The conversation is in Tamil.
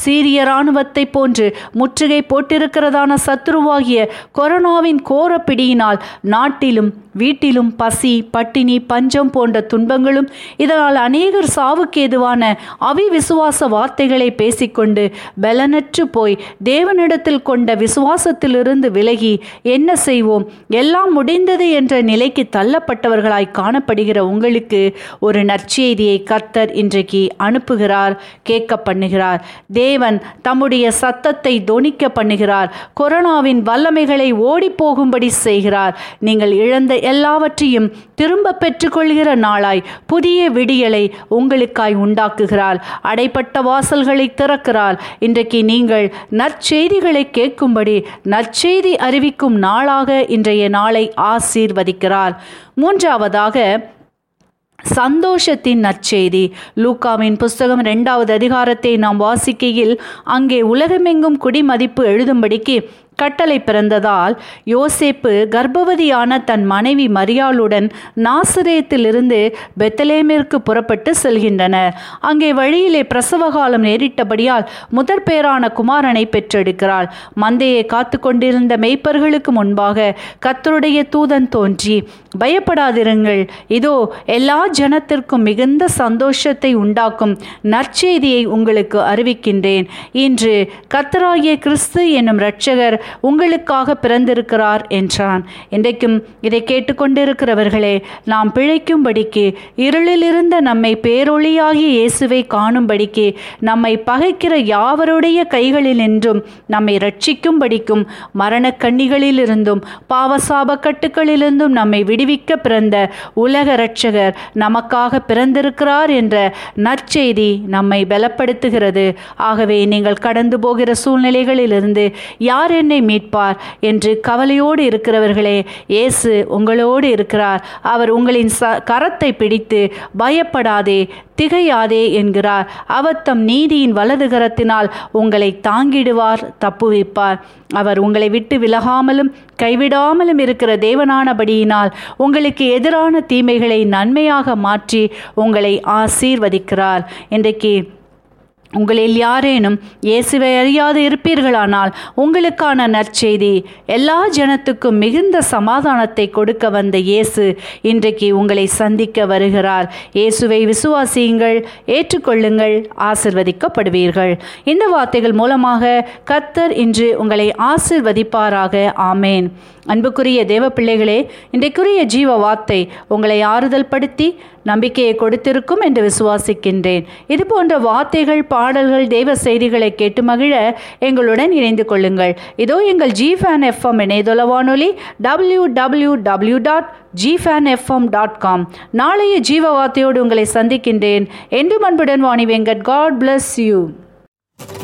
சீரிய இராணுவத்தை போன்று முற்றுகை போட்டிருக்கிறதான சத்துருவாகிய கொரோனாவின் கோர பிடியினால் நாட்டிலும் வீட்டிலும் பசி பட்டினி பஞ்சம் போன்ற துன்பங்களும் இதனால் அநேகர் சாவுக்கு ஏதுவான அவிவிசுவாச வார்த்தைகளை பேசிக்கொண்டு பலனற்று போய் தேவனிடத்தில் கொண்ட விசுவாசத்திலிருந்து விலகி என்ன செய்வோம் எல்லாம் முடிந்தது என்ற நிலைக்கு தள்ளப்பட்டவர்களாய் காணப்படுகிற உங்களுக்கு ஒரு நற்செய்தியை கர்த்தர் இன்றைக்கு அனுப்புகிறார் கேட்க பண்ணுகிறார் தேவன் தம்முடைய சத்தத்தை தொனிக்க பண்ணுகிறார் கொரோனாவின் வல்லமைகளை ஓடி போகும்படி செய்கிறார் நீங்கள் இழந்த எல்லாவற்றையும் திரும்ப பெற்றுக்கொள்கிற நாளாய் புதிய விடியலை உங்களுக்காய் உண்டாக்குகிறார் அடைப்பட்ட வாசல்களை திறக்கிறார் இன்றைக்கு நீங்கள் நற்செய்திகளை கேட்கும்படி நற்செய்தி அறிவிக்கும் நாளாக இன்றைய நாளை ஆசீர்வதிக்கிறார் மூன்றாவதாக சந்தோஷத்தின் நற்செய்தி லூக்காவின் புஸ்தகம் இரண்டாவது அதிகாரத்தை நாம் வாசிக்கையில் அங்கே உலகமெங்கும் குடிமதிப்பு எழுதும்படிக்கு கட்டளை பிறந்ததால் யோசேப்பு கர்ப்பவதியான தன் மனைவி மரியாளுடன் நாசிரேத்திலிருந்து பெத்தலேமிற்கு புறப்பட்டு செல்கின்றனர் அங்கே வழியிலே பிரசவ காலம் நேரிட்டபடியால் முதற் பேரான குமாரனை பெற்றெடுக்கிறாள் மந்தையை காத்து கொண்டிருந்த மெய்ப்பர்களுக்கு முன்பாக கத்தருடைய தூதன் தோன்றி பயப்படாதிருங்கள் இதோ எல்லா ஜனத்திற்கும் மிகுந்த சந்தோஷத்தை உண்டாக்கும் நற்செய்தியை உங்களுக்கு அறிவிக்கின்றேன் இன்று கத்தராகிய கிறிஸ்து என்னும் இரட்சகர் உங்களுக்காக பிறந்திருக்கிறார் என்றான் இன்றைக்கும் இதை கேட்டுக்கொண்டிருக்கிறவர்களே நாம் பிழைக்கும்படிக்கு இருளில் இருந்த நம்மை பேரொளியாகிய இயேசுவை காணும்படிக்கு நம்மை பகைக்கிற யாவருடைய கைகளில் நின்றும் நம்மை ரட்சிக்கும்படிக்கும் மரணக் கண்ணிகளிலிருந்தும் பாவசாப கட்டுக்களிலிருந்தும் நம்மை விடுவிக்க பிறந்த உலக இரட்சகர் நமக்காக பிறந்திருக்கிறார் என்ற நற்செய்தி நம்மை பலப்படுத்துகிறது ஆகவே நீங்கள் கடந்து போகிற சூழ்நிலைகளிலிருந்து யார் என்னை மீட்பார் என்று கவலையோடு இருக்கிறவர்களே இயேசு உங்களோடு இருக்கிறார் அவர் உங்களின் ச கரத்தை பிடித்து பயப்படாதே திகையாதே என்கிறார் அவர் தம் நீதியின் வலது கரத்தினால் உங்களை தாங்கிடுவார் தப்புவிப்பார் அவர் உங்களை விட்டு விலகாமலும் கைவிடாமலும் இருக்கிற தேவனானபடியினால் உங்களுக்கு எதிரான தீமைகளை நன்மையாக மாற்றி உங்களை ஆசீர்வதிக்கிறார் இன்றைக்கு உங்களில் யாரேனும் இயேசுவை அறியாது இருப்பீர்களானால் உங்களுக்கான நற்செய்தி எல்லா ஜனத்துக்கும் மிகுந்த சமாதானத்தை கொடுக்க வந்த இயேசு இன்றைக்கு உங்களை சந்திக்க வருகிறார் இயேசுவை விசுவாசியுங்கள் ஏற்றுக்கொள்ளுங்கள் ஆசிர்வதிக்கப்படுவீர்கள் இந்த வார்த்தைகள் மூலமாக கத்தர் இன்று உங்களை ஆசிர்வதிப்பாராக ஆமேன் அன்புக்குரிய தேவ பிள்ளைகளே இன்றைக்குரிய ஜீவ வார்த்தை உங்களை ஆறுதல் படுத்தி நம்பிக்கையை கொடுத்திருக்கும் என்று விசுவாசிக்கின்றேன் இது போன்ற வார்த்தைகள் பாடல்கள் தெய்வ செய்திகளை கேட்டு மகிழ எங்களுடன் இணைந்து கொள்ளுங்கள் இதோ எங்கள் ஜி ஃபேன் எஃப்எம் இணையதள வானொலி W W W dot G fan FM dot com நாளைய ஜீவ வார்த்தையோடு உங்களை சந்திக்கின்றேன் என்று அன்புடன் Vani Venkat God bless you